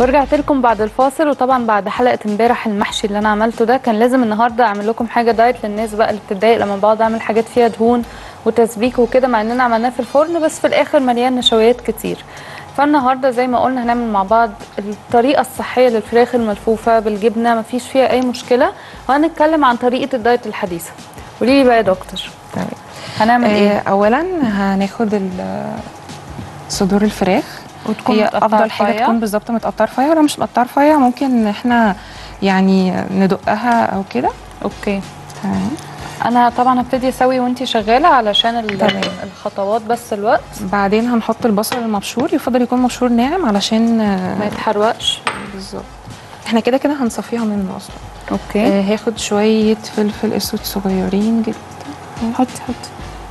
ورجعت لكم بعد الفاصل وطبعا بعد حلقه امبارح المحشي اللي انا عملته ده كان لازم النهارده اعمل لكم حاجه دايت للناس بقى اللي بتتضايق لما بقعد اعمل حاجات فيها دهون وتسبيك وكده مع اننا عملناه في الفرن بس في الاخر مليان نشويات كتير فالنهارده زي ما قلنا هنعمل مع بعض الطريقه الصحيه للفراخ الملفوفه بالجبنه مفيش فيها اي مشكله وهنتكلم عن طريقه الدايت الحديثه قولي لي بقى يا دكتور تمام هنعمل آه ايه اولا هناخد ال- صدور الفراخ وتكون هي متقطعة افضل حاجه رفيع؟ تكون بالظبط متقطعه رفيع ولو مش متقطعه رفيع ممكن ان احنا يعني ندقها او كده اوكي تمام انا طبعا هبتدي اسوي وانتي شغاله علشان ال- تمام. الخطوات بس الوقت بعدين هنحط البصل المبشور يفضل يكون مبشور ناعم علشان آه، ما يتحرقش بالظبط احنا كده كده هنصفيها منه اصلا اوكي آه هاخد شويه فلفل اسود صغيرين جدا حطي حطي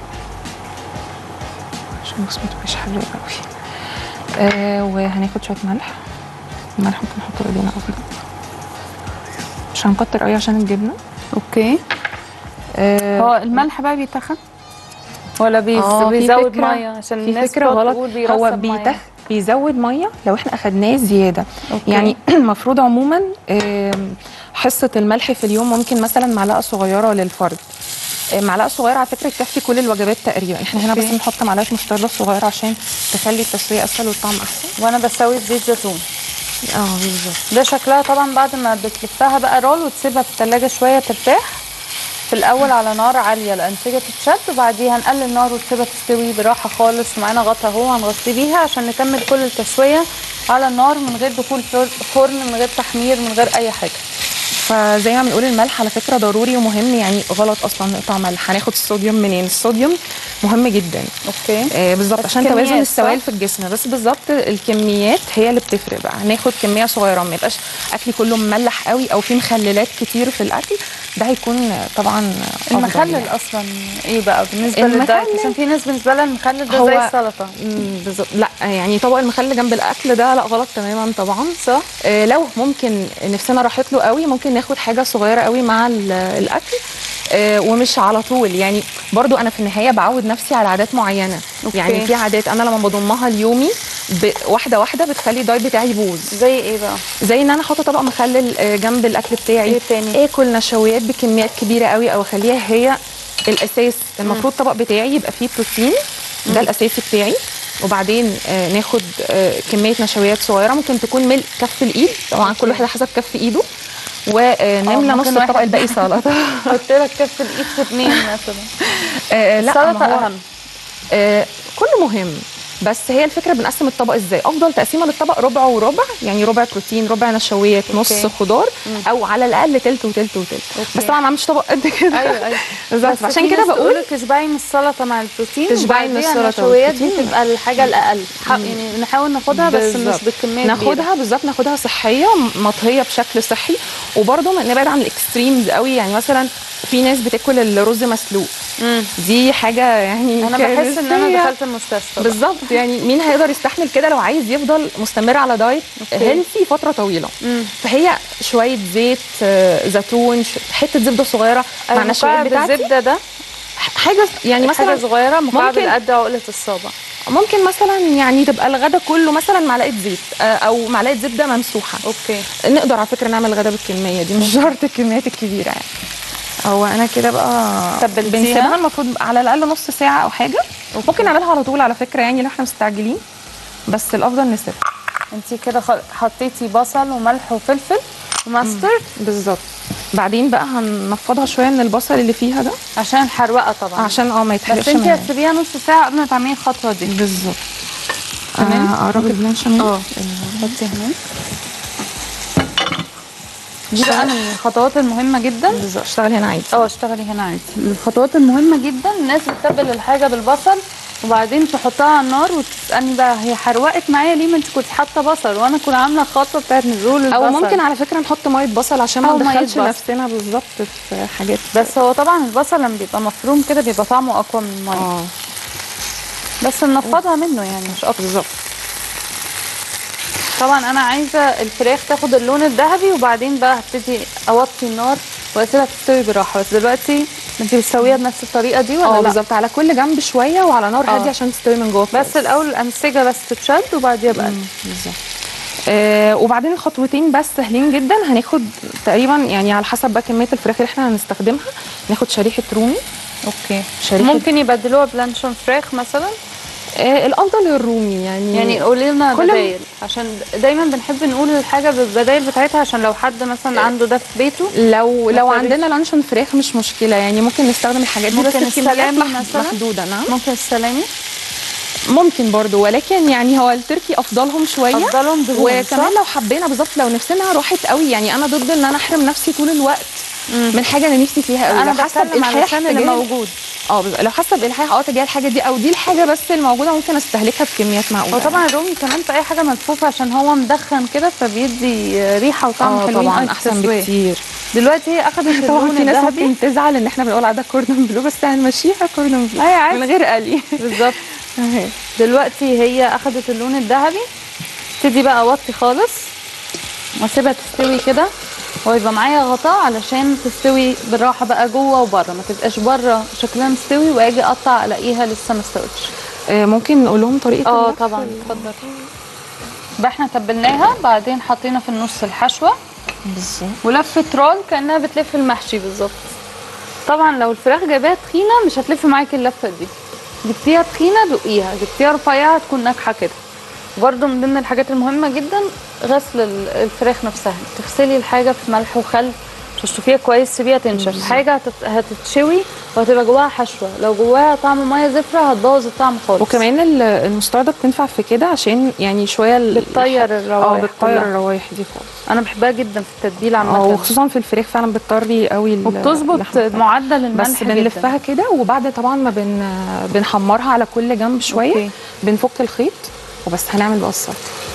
عشان بس ما تبقاش حراقه قوي آه وهناخد شويه ملح الملح ممكن نحطه بايدينا افضل مش هنكتر قوي عشان الجبنه اوكي آه هو الملح بقى بيتخن ولا بيز... آه، في بيزود فكرة- ميه عشان في الناس فكره بتقعد غلط تقول هو بيرسب مية. بيتخ بيزود ميه لو احنا اخدناه زياده أوكي. يعني المفروض عموما آم، حصه الملح في اليوم ممكن مثلا معلقه صغيره للفرد آه، معلقه صغيره على فكره تكفي كل الوجبات تقريبا احنا هنا أوكي. بس نحط معلقه مستردة صغيره عشان تخلي التسويه اسهل والطعم احسن وانا بسوي بزيت زيتون اه بالظبط ده شكلها طبعا بعد ما بتلفها بقى رول وتسيبها في التلاجة شويه ترتاح في الاول على نار عاليه الانسجه تتشد وبعديها نقلل النار وتسيبها تستوي براحه خالص ومعانا غطا اهو هنغطي بيها عشان نكمل كل التسويه على النار من غير دخول فر- فرن من غير تحمير من غير اي حاجه فزي ما بنقول الملح على فكره ضروري ومهم يعني غلط اصلا نقطع ملح هناخد الصوديوم منين الصوديوم مهم جدا اوكي آه بالظبط بس عشان كميات، توازن صح؟ السوائل في الجسم بس بالظبط الكميات هي اللي بتفرق بقى هناخد كميه صغيره ما يبقاش اكلي كله مملح قوي او فيه مخللات كتير في الاكل ده هيكون آه، طبعا أفضل المخلل يعني. اصلا ايه بقى بالنسبه المخلل- للدايت عشان في ناس بالنسبه لها المخلل ده هو- زي السلطه مم، بالظبط لا يعني طبق المخلل جنب الاكل ده لا غلط تماما طبعا صح آه، لو ممكن نفسنا راحت له قوي ممكن ناخد حاجه صغيره قوي مع ال- الاكل آه، ومش على طول يعني برضو انا في النهايه بعود نفسي على عادات معينه أوكي. يعني في عادات انا لما بضمها ليومي ب- واحده واحده بتخلي الدايت بتاعي يبوظ زي ايه بقى زي ان انا احط طبق مخلل آه، جنب الاكل بتاعي إيه تاني؟ اكل نشويات بكميات كبيره قوي او اخليها هي الاساس المفروض الطبق بتاعي يبقى فيه بروتين ده الاساسي بتاعي وبعدين آه ناخد آه كميه نشويات صغيره ممكن تكون ملء كف الايد طبعا كل واحد على حسب كف ايده ونملى آه، نص ممكن الطبق واحد- الباقي سلطه قلت لك كف الايد في اتنين مثلا آه لا السلطه ما هو اهم آه كله مهم بس هي الفكره بنقسم الطبق ازاي افضل تقسيمه للطبق ربع وربع يعني ربع بروتين ربع نشويات نص أوكي. خضار او على الاقل تلت وتلت وتلت أوكي. بس طبعا ما عملتش طبق قد كده ايوه ايوه بالظبط بس عشان في كده ناس بقول تقولك تشبعي من السلطه مع البروتين تشبعي من وبعديها السلطة النشويات دي والبروتين. تبقى الحاجه الاقل حق يعني نحاول ناخدها بس بالظبط. مش بالكميه كبيرة. ناخدها بالظبط ناخدها صحيه مطهيه بشكل صحي وبرده نبعد عن الاكستريمز قوي يعني مثلا في ناس بتاكل الرز مسلوق مم. دي حاجه يعني انا بحس ان انا كارثية. دخلت المستشفى بقى. بالظبط يعني مين هيقدر يستحمل كده لو عايز يفضل مستمر على دايت أوكي. هيلثي فتره طويله مم. فهي شويه زيت آه، زيتون ش- حته زبده صغيره مع أيوة، النشويات مكعب بتاعتي الزبده ده حاجه يعني حاجه مثلا صغيره مكعب ممكن- قد عقله الصابع ممكن مثلا يعني تبقى الغدا كله مثلا معلقه زيت آه، او معلقه زبده ممسوحه اوكي نقدر على فكره نعمل غدا بالكميه دي مش شرط الكميات الكبيره يعني هو انا كده بقى تبلتيها؟ بنسيبها المفروض على الاقل نص ساعه او حاجه ممكن نعملها على طول على فكره يعني لو احنا مستعجلين بس الافضل نسيبها انت كده خل- حطيتي بصل وملح وفلفل وماسترد بالظبط بعدين بقى هنفضها شويه من البصل اللي فيها ده عشان الحروقه طبعا عشان اه ما بس يتحرقش انت منها. هتسيبيها نص ساعه قبل ما تعملي الخطوه دي بالظبط تمام. آه، اقرب البلانشاميل اه حطي هنا دي بقى من الخطوات المهمه جدا بالظبط اشتغل هنا عادي اه اشتغلي هنا عادي من الخطوات المهمه جدا الناس بتتبل الحاجه بالبصل وبعدين تحطها على النار وتسالني بقى هي حروقت معايا ليه ما انت كنت حاطه بصل وانا كنت عامله الخطوه بتاعت نزول البصل او ممكن على فكره نحط ميه بصل عشان أو ما مية ندخلش بصل. نفسنا بالظبط في حاجات بس هو طبعا البصل لما بيبقى مفروم كده بيبقى طعمه اقوى من الميه اه بس ننفضها منه يعني مش اكتر بالظبط طبعا انا عايزه الفراخ تاخد اللون الذهبي وبعدين بقى هبتدي اوطي النار واسيبها تستوي براحه بس دلوقتي انت بتسويها بنفس الطريقه دي اه ولا لا بالظبط على كل جنب شويه وعلى نار آه. هاديه عشان تستوي من جوه بس الاول الانسجه بس تتشد وبعديها بقى بالظبط آه وبعدين الخطوتين بس سهلين جدا هناخد تقريبا يعني على حسب بقى كميه الفراخ اللي احنا هنستخدمها ناخد شريحه رومي اوكي شريحه ممكن يبدلوها بلانشون فراخ مثلا آه الافضل الرومي يعني يعني قولي لنا كل- بدايل عشان دايما بنحب نقول الحاجه بالبدايل بتاعتها عشان لو حد مثلا عنده ده في بيته لو لو مختلف. عندنا لانشون فراخ مش مشكله يعني ممكن نستخدم الحاجات دي بس ممكن الكميات السلامي مح- مثلاً؟ محدوده نعم ممكن السلامي ممكن برضو ولكن يعني هو التركي افضلهم شويه افضلهم دهون وكمان صح؟ لو حبينا بالظبط لو نفسنا راحت قوي يعني انا ضد ان انا احرم نفسي طول الوقت مم. من حاجه انا نفسي فيها قوي انا لو حاسه بتكلم على بالحاح اللسان اللي تجاه- موجود اه بالظبط. لو حاسه بالحاح اه تجاه الحاجه دي او دي الحاجه بس الموجوده ممكن استهلكها بكميات معقوله وطبعا الرومي كمان في اي حاجه ملفوفه عشان هو مدخن كده فبيدي ريحه وطعم اه حلوين طبعا قوي في احسن التسوية. بكتير دلوقتي هي اخدت طبعا اللون في ناس الذهبي ممكن تزعل ان احنا بنقول على كوردون بلو بس هنمشيها كوردون بلو اي عادي من غير قلي بالظبط دلوقتي هي اخدت اللون الذهبي ابتدي بقى اوطي خالص واسيبها تستوي كده ويبقى معايا غطاء علشان تستوي بالراحه بقى جوه وبره ما تبقاش بره شكلها مستوي واجي اقطع الاقيها لسه ما استوتش آه، ممكن نقول لهم طريقه اه اللف؟ طبعا اتفضل يبقى احنا تبلناها بعدين حطينا في النص الحشوه بالظبط ولفه رول كانها بتلف المحشي بالظبط طبعا لو الفراخ جايباها تخينه مش هتلف معاكي اللفه دي جبتيها تخينه دقيها جبتيها رفيعه تكون ناجحه كده برضو من ضمن الحاجات المهمه جدا غسل ال- الفراخ نفسها تغسلي الحاجه في ملح وخل تشطفيها كويس سيبيها تنشف حاجه هتت- هتتشوي وهتبقى جواها حشوه لو جواها طعم ميه زفره هتبوظ الطعم خالص وكمان ال- المستردة بتنفع في كده عشان يعني شويه ال- بتطير اه الروايح بتطير كلها. الروايح دي خالص انا بحبها جدا في التتبيله اه عامه وخصوصا في الفراخ فعلا بتطري قوي ال- وبتظبط اللحمة بتاعتها. معدل الملح بس جداً. بنلفها كده وبعد طبعا ما بن بنحمرها على كل جنب شويه أوكي. أوكي. بنفك الخيط وبس هنعمل بقى السلطه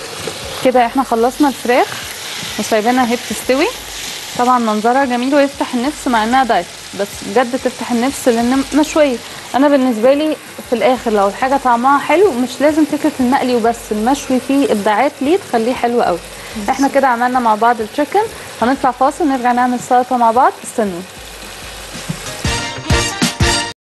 كده احنا خلصنا الفراخ وسايبينها هي بتستوي طبعا منظرها جميل ويفتح النفس مع انها دايت بس بجد تفتح النفس لان مشويه انا بالنسبه لي في الاخر لو الحاجه طعمها حلو مش لازم فكره المقلي وبس المشوي فيه ابداعات ليه تخليه حلو قوي احنا كده عملنا مع بعض التشيكن هنطلع فاصل نرجع نعمل سلطه مع بعض استنوا